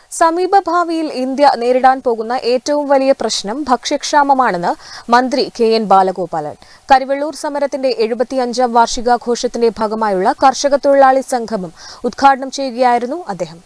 സമീപഭാവിയിൽ India നേരിടാൻ പോകുന്ന ഏറ്റവും വലിയ പ്രശ്നം ഭക്ഷ്യക്ഷാമമാണെന്ന് മന്ത്രി കെ എൻ ബാലഗോപാലൻ കരിവെള്ളൂർ സമരത്തിന്റെ എഴുപത്തിയഞ്ചാം വാർഷികാഘോഷത്തിന്റെ ഭാഗമായുള്ള കർഷക തൊഴിലാളി സംഗമം ഉദ്ഘാടനം ചെയ്യുകയായിരുന്നു അദ്ദേഹം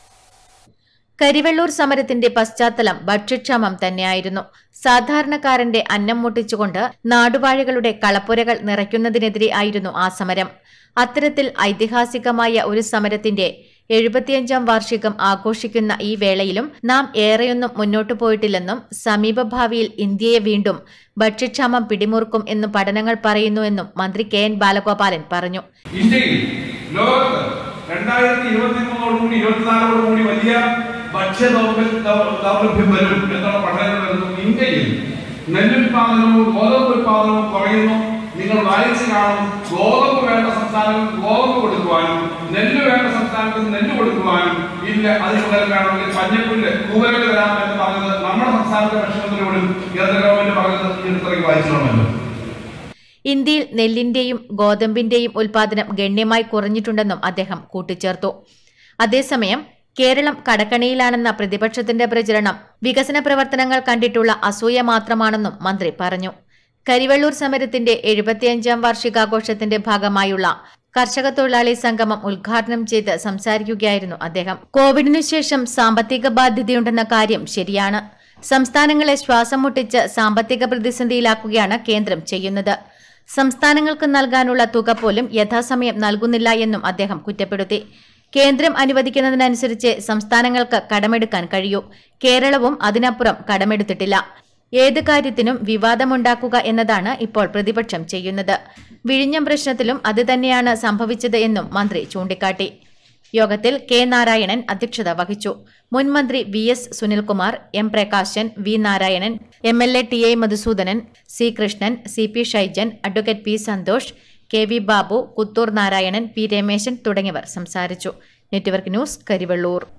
കരിവെള്ളൂർ സമരത്തിന്റെ പശ്ചാത്തലം ഭക്ഷ്യക്ഷാമം തന്നെയായിരുന്നു സാധാരണക്കാരന്റെ അന്നം മുട്ടിച്ചുകൊണ്ട് നാടുവാഴികളുടെ കളപ്പുരകൾ നിറയ്ക്കുന്നതിനെതിരെ ആയിരുന്നു ആ സമരം അത്തരത്തിൽ ഐതിഹാസികമായ ഒരു സമരത്തിന്റെ എഴുപത്തിയഞ്ചാം വാർഷികം ആഘോഷിക്കുന്ന ഈ വേളയിലും നാം ഏറെയൊന്നും മുന്നോട്ടു പോയിട്ടില്ലെന്നും സമീപഭാവിയിൽ ഇന്ത്യയെ വീണ്ടും ഭക്ഷ്യക്ഷാമം പിടിമുറുക്കും എന്നും പഠനങ്ങൾ പറയുന്നുവെന്നും മന്ത്രി കെ എൻ ബാലഗോപാലൻ പറഞ്ഞു ഇന്ത്യയിൽ ലോകത്ത് രണ്ടായിരത്തി ഇരുപത്തി മൂന്നോടുകൂടി ഇരുപത്തിനാലോടുകൂടി വലിയ ഭക്ഷ്യ ദൗർബ- ദൗ- ദൗർലഭ്യം വരും എന്നുള്ള പഠനങ്ങൾ വരുന്നു ഇന്ത്യയിൽ നെല്ലുൽപാദനവും ഗോതമ്പ് ഉൽപാദനവും കുറയുന്നു നിങ്ങൾ വായിച്ചു കാണും ഗോതമ്പ് വേണ്ട സംസ്ഥാനങ്ങൾക്ക് ഗോതമ്പ് കൊടുക്കുവാനും നെല്ല് വേണ്ട സംസ്ഥാനത്തിന് നെല്ല് കൊടുക്കുവാനും ഇല്ല അതിന് പകരം വേണമെങ്കിൽ പഞ്ഞപ്പുല്ല് കൂവലുകൾ തരാം എന്ന് പറഞ്ഞത് നമ്മുടെ സംസ്ഥാനത്തെ ഭക്ഷ്യമന്ത്രിയോടും കേന്ദ്ര ഗവൺമെന്റ് പറഞ്ഞത് ഈ അടുത്തിറക്കി വായിച്ചിട്ടുണ്ടല്ലോ ഇന്ത്യയിൽ നെല്ലിന്റെയും ഗോതമ്പിന്റെയും ഉൽപാദനം ഗണ്യമായി കുറഞ്ഞിട്ടുണ്ടെന്നും അദ്ദേഹം കൂട്ടിച്ചേർത്തു അതേസമയം കേരളം കടക്കണിയിലാണെന്ന പ്രതിപക്ഷത്തിന്റെ പ്രചരണം വികസന പ്രവർത്തനങ്ങൾ കണ്ടിട്ടുള്ള അസൂയ മാത്രമാണെന്നും മന്ത്രി പറഞ്ഞു കരിവെള്ളൂർ സമരത്തിന്റെ എഴുപത്തിയഞ്ചാം വാർഷികാഘോഷത്തിന്റെ ഭാഗമായുള്ള കർഷക തൊഴിലാളി സംഗമം ഉദ്ഘാടനം ചെയ്ത് സംസാരിക്കുകയായിരുന്നു അദ്ദേഹം കോവിഡിനു ശേഷം സാമ്പത്തിക ബാധ്യതയുണ്ടെന്ന കാര്യം ശരിയാണ് സംസ്ഥാനങ്ങളെ ശ്വാസം മുട്ടിച്ച് സാമ്പത്തിക പ്രതിസന്ധിയിലാക്കുകയാണ് കേന്ദ്രം ചെയ്യുന്നത് സംസ്ഥാനങ്ങൾക്ക് നൽകാനുള്ള തുക പോലും യഥാസമയം നൽകുന്നില്ല എന്നും അദ്ദേഹം കുറ്റപ്പെടുത്തി കേന്ദ്രം അനുവദിക്കുന്നതിനനുസരിച്ച് സംസ്ഥാനങ്ങൾക്ക് കടമെടുക്കാൻ കഴിയൂ കേരളവും അതിനപ്പുറം കടമെടുത്തിട്ടില്ല ഏത് കാര്യത്തിനും വിവാദമുണ്ടാക്കുക എന്നതാണ് ഇപ്പോൾ പ്രതിപക്ഷം ചെയ്യുന്നത് വിഴിഞ്ഞം പ്രശ്നത്തിലും അത് തന്നെയാണ് സംഭവിച്ചത് എന്നും മന്ത്രി ചൂണ്ടിക്കാട്ടി യോഗത്തിൽ കെ നാരായണൻ അധ്യക്ഷത വഹിച്ചു മുൻ മന്ത്രി V S Sunilkumar M Prakashan V Narayanan M L A T A Madhusoodanan C Krishnan C P Shaijan advocate P Santhosh K V Babu Kuthur Narayanan P Rameshan തുടങ്ങിയവർ സംസാരിച്ചു നെറ്റ്വർക്ക് ന്യൂസ് കരിവെള്ളൂർ